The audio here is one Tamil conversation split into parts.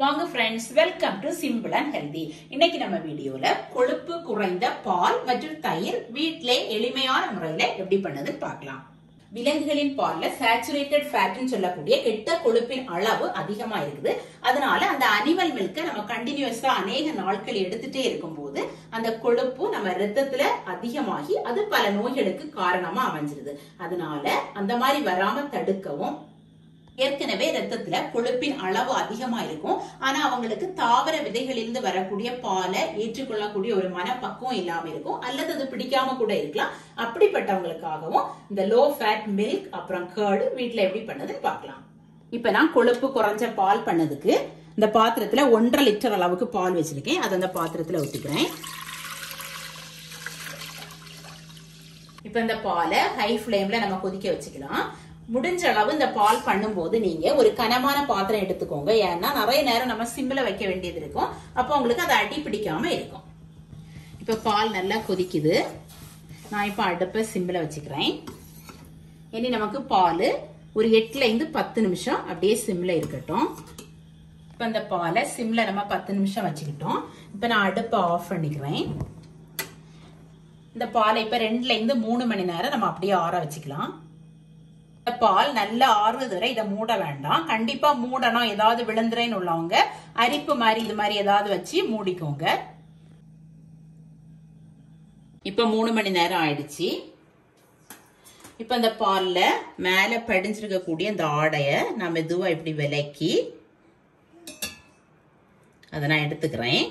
வாங்க friends welcome to simple and healthy இன்னைக்கு நம்ம வீடியோல கொழுப்பு குறைந்த பால் மற்றும் தயிர் வீட்டிலே எளிமையான முறையில எப்படி பண்ணதுன்னு பார்க்கலாம் விலங்குகளின் பால்ல சேச்சுரேட்டட் ஃபேட்னு சொல்லக்கூடிய கெட்ட கொழுப்பின் அளவு அதிகமா இருக்குது அதனால அந்த அனிமல் மில்க நம்ம கண்டினியூஸா அநேக நாட்கள் எடுத்துட்டே இருக்கும்போது அந்த கொழுப்பு நம்ம ரத்தத்துல அதிகமாகி அது பல நோய்களுக்கு காரணமா அமைஞ்சிருது அதனால அந்த மாதிரி வராம தடுக்கவும் ஏற்கனவே ரத்தத்துல கொழுப்பின் அளவு அதிகமா இருக்கும் ஆனா அவங்களுக்கு தாவர விதைகளிலிருந்து வரக்கூடிய பாலை ஏற்றுக்கொள்ளக்கூடிய ஒரு மனப்பக்குவம் இல்லாம இருக்கும் அல்லது அது பிடிக்காம கூட இருக்கலாம் அப்படிப்பட்டவங்களுக்காகவும் இந்த லோ ஃபேட் மில்க் அப்புறம் கேர்டு வீட்ல எப்படி பண்ணதுன்னு பார்க்கலாம் இப்ப நான் கொழுப்பு குறைஞ்ச பால் பண்ணதுக்கு இந்த பாத்திரத்துல ஒன்றரை லிட்டர் அளவுக்கு பால் வச்சிருக்கேன் அதை அந்த பாத்திரத்துல ஊத்திக்கிறேன் இப்ப இந்த பாலை ஹை ஃபிளேம்ல நம்ம கொதிக்க வச்சுக்கலாம் முடிஞ்ச அளவு இந்த பால் பண்ணும்போது நீங்க ஒரு கனமான பாத்திரம் எடுத்துக்கோங்க ஏன்னா நிறைய நேரம் நம்ம சிம்ல வைக்க வேண்டியது இருக்கும் அப்போ உங்களுக்கு அது அடி பிடிக்காம இருக்கும் இப்ப பால் நல்லா கொதிக்குது நான் இப்ப அடுப்பை சிம்ல வச்சுக்கிறேன் இனி நமக்கு பால் ஒரு எட்டுல இருந்து பத்து நிமிஷம் அப்படியே சிம்ல இருக்கட்டும் இப்ப இந்த பாலை சிம்ல நம்ம பத்து நிமிஷம் வச்சுக்கிட்டோம் இப்ப நான் அடுப்பை ஆஃப் பண்ணிக்கிறேன் இந்த பாலை இப்ப ரெண்டுல இருந்து மூணு மணி நேரம் நம்ம அப்படியே ஆற வச்சுக்கலாம் இந்த பால் நல்லா ஆறுவது வரை இதை மூட வேண்டாம் கண்டிப்பா மூடணும் ஏதாவது விழுந்துறேன்னு உள்ளவங்க அரிப்பு மாதிரி இது மாதிரி ஏதாவது வச்சு மூடிக்கோங்க இப்ப மூணு மணி நேரம் ஆயிடுச்சு இப்ப இந்த பால்ல மேல படிஞ்சிருக்க கூடிய இந்த ஆடைய நான் மெதுவா இப்படி விலக்கி அதை நான் எடுத்துக்கிறேன்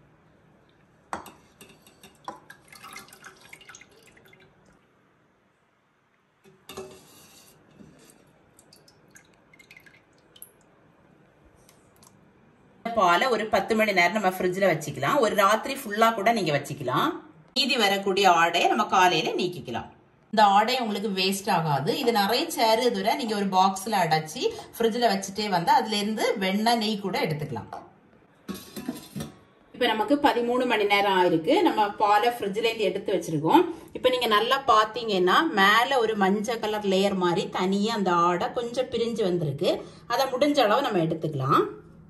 பாலை ஒரு பத்து மணி நேரம் நம்ம ஃப்ரிட்ஜில் வச்சுக்கலாம் ஒரு ராத்திரி ஃபுல்லா கூட நீங்க வச்சுக்கலாம் மீதி வரக்கூடிய ஆடையை நம்ம காலையில நீக்கிக்கலாம் இந்த ஆடை உங்களுக்கு வேஸ்ட் ஆகாது இது நிறைய சேரு இதுவரை நீங்க ஒரு பாக்ஸ்ல அடைச்சி ஃப்ரிட்ஜில் வச்சுட்டே வந்து அதுல இருந்து வெண்ணெய் நெய் கூட எடுத்துக்கலாம் இப்ப நமக்கு பதிமூணு மணி நேரம் ஆயிருக்கு நம்ம பாலை ஃப்ரிட்ஜ்ல இருந்து எடுத்து வச்சிருக்கோம் இப்ப நீங்க நல்லா பாத்தீங்கன்னா மேல ஒரு மஞ்சள் கலர் லேயர் மாதிரி தனியா அந்த ஆடை கொஞ்சம் பிரிஞ்சு வந்திருக்கு அதை முடிஞ்ச அளவு நம்ம எடுத்துக்கலாம்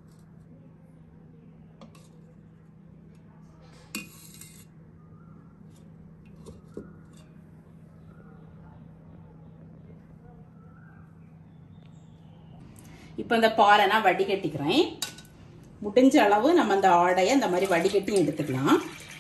இப்போ இந்த பாலை நான் வடிகட்டிக்கிறேன் முடிஞ்ச அளவு நம்ம அந்த ஆடையை இந்த மாதிரி வடிகட்டி எடுத்துக்கலாம்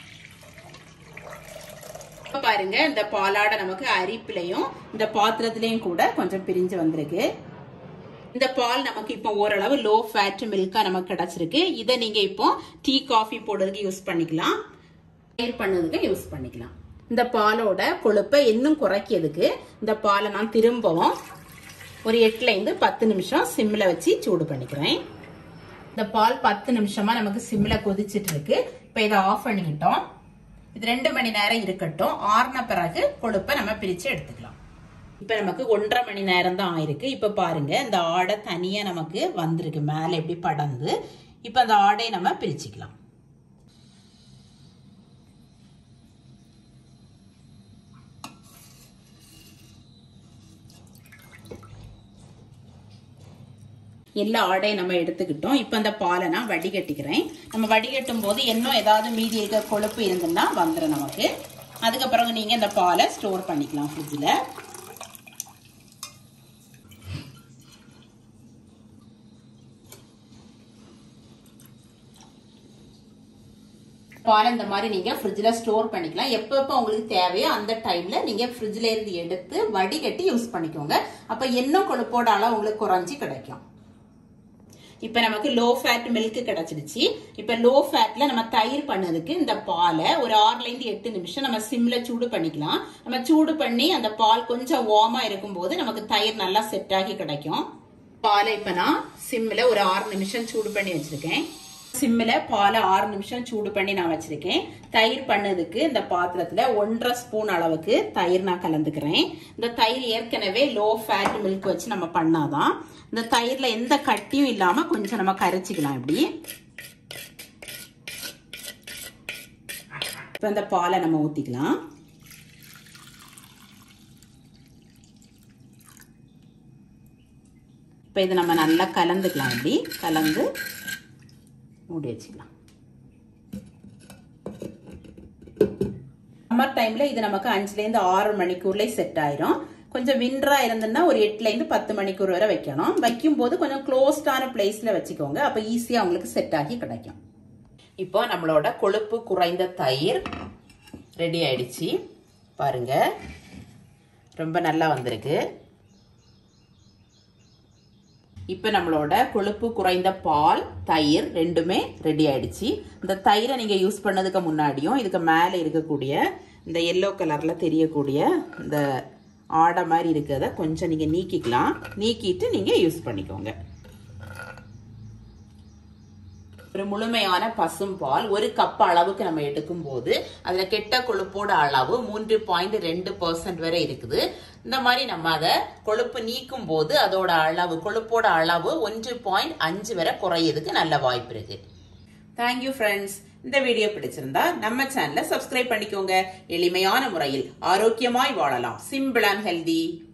இப்போ பாருங்க இந்த பாலாடை நமக்கு அரிப்பிலையும் இந்த பாத்திரத்திலையும் கூட கொஞ்சம் பிரிஞ்சு வந்திருக்கு இந்த பால் நமக்கு இப்போ ஓரளவு லோ ஃபேட் மில்கா நமக்கு கிடைச்சிருக்கு இதை நீங்க இப்போ டீ காஃபி போடுறதுக்கு யூஸ் பண்ணிக்கலாம் தயிர் பண்ணதுக்கு யூஸ் பண்ணிக்கலாம் இந்த பாலோட கொழுப்பை இன்னும் குறைக்கிறதுக்கு இந்த பாலை நான் திரும்பவும் ஒரு எட்டுல இருந்து பத்து நிமிஷம் சிம்ல வச்சு சூடு பண்ணிக்கிறேன் இந்த பால் பத்து நிமிஷமா நமக்கு சிம்ல கொதிச்சிட்டு இருக்கு இப்ப இதை ஆஃப் பண்ணிக்கிட்டோம் இது ரெண்டு மணி நேரம் இருக்கட்டும் ஆறுன பிறகு கொழுப்பை நம்ம பிரிச்சு எடுத்துக்கலாம் இப்ப நமக்கு ஒன்றரை மணி நேரம் தான் ஆயிருக்கு இப்ப பாருங்க இந்த ஆடை தனியா நமக்கு வந்திருக்கு மேல எப்படி படந்து இப்ப அந்த ஆடையை நம்ம பிரிச்சுக்கலாம் எல்லா ஆடையும் நம்ம எடுத்துக்கிட்டோம் இப்போ அந்த பாலை நான் வடிகட்டிக்கிறேன் நம்ம வடிகட்டும் போது இன்னும் ஏதாவது மீதி இருக்க கொழுப்பு இருந்துன்னா வந்துடும் நமக்கு அதுக்கப்புறம் நீங்கள் இந்த பாலை ஸ்டோர் பண்ணிக்கலாம் ஃப்ரிட்ஜில் பால் இந்த மாதிரி நீங்க ஃப்ரிட்ஜில் ஸ்டோர் பண்ணிக்கலாம் எப்போ எப்போ உங்களுக்கு தேவையோ அந்த டைம்ல நீங்க ஃப்ரிட்ஜ்ல இருந்து எடுத்து வடிகட்டி யூஸ் பண்ணிக்கோங்க அப்ப என்ன கொழுப்போட அளவு உங்களுக்கு குறைஞ்சி கிடைக்கும் இப்ப நமக்கு லோ ஃபேட் மில்க் கிடைச்சிடுச்சு இப்ப லோ ஃபேட்ல நம்ம தயிர் பண்ணதுக்கு இந்த பாலை ஒரு ஆறுல இருந்து எட்டு நிமிஷம் நம்ம சிம்ல சூடு பண்ணிக்கலாம் நம்ம சூடு பண்ணி அந்த பால் கொஞ்சம் வார்மா இருக்கும் போது நமக்கு தயிர் நல்லா செட் ஆகி கிடைக்கும் பாலை இப்ப நான் சிம்ல ஒரு ஆறு நிமிஷம் சூடு பண்ணி வச்சிருக்கேன் சிம்மில் பாலை ஆறு நிமிஷம் சூடு பண்ணி நான் வச்சிருக்கேன் தயிர் பண்ணதுக்கு இந்த பாத்திரத்தில் ஒன்றரை ஸ்பூன் அளவுக்கு தயிர் நான் கலந்துக்கிறேன் இந்த தயிர் ஏற்கனவே லோ ஃபேட் மில்க் வச்சு நம்ம பண்ணாதான் இந்த தயிரில் எந்த கட்டியும் இல்லாமல் கொஞ்சம் நம்ம கரைச்சிக்கலாம் இப்படி இப்போ இந்த பாலை நம்ம ஊற்றிக்கலாம் இப்போ இதை நம்ம நல்லா கலந்துக்கலாம் இப்படி கலந்து மூடி வச்சுக்கலாம் சம்மர் டைம்ல இது நமக்கு அஞ்சுல இருந்து ஆறு மணிக்கூர்ல செட் ஆயிரும் கொஞ்சம் விண்டரா இருந்ததுன்னா ஒரு எட்டுல இருந்து பத்து மணிக்கூர் வரை வைக்கணும் வைக்கும் போது கொஞ்சம் க்ளோஸ்டான பிளேஸ்ல வச்சுக்கோங்க அப்ப ஈஸியா உங்களுக்கு செட் ஆகி கிடைக்கும் இப்போ நம்மளோட கொழுப்பு குறைந்த தயிர் ரெடி ஆயிடுச்சு பாருங்க ரொம்ப நல்லா வந்திருக்கு இப்போ நம்மளோட கொழுப்பு குறைந்த பால் தயிர் ரெண்டுமே ரெடி ஆயிடுச்சு இந்த தயிரை நீங்கள் யூஸ் பண்ணதுக்கு முன்னாடியும் இதுக்கு மேலே இருக்கக்கூடிய இந்த எல்லோ கலரில் தெரியக்கூடிய இந்த ஆடை மாதிரி இருக்கிறத கொஞ்சம் நீங்கள் நீக்கிக்கலாம் நீக்கிட்டு நீங்கள் யூஸ் பண்ணிக்கோங்க ஒரு முழுமையான பசும் பால் ஒரு கப் அளவுக்கு நம்ம எடுக்கும் போது அதுல கெட்ட கொழுப்போட அளவு மூன்று பாயிண்ட் ரெண்டு பர்சன்ட் வரை இருக்குது இந்த மாதிரி நம்ம அதை கொழுப்பு நீக்கும் போது அதோட அளவு கொழுப்போட அளவு ஒன்று பாயிண்ட் அஞ்சு வரை குறையதுக்கு நல்ல வாய்ப்பு இருக்கு தேங்க்யூ ஃப்ரெண்ட்ஸ் இந்த வீடியோ பிடிச்சிருந்தா நம்ம சேனலை சப்ஸ்கிரைப் பண்ணிக்கோங்க எளிமையான முறையில் ஆரோக்கியமாய் வாழலாம் சிம்பிள் அண்ட் ஹெல்தி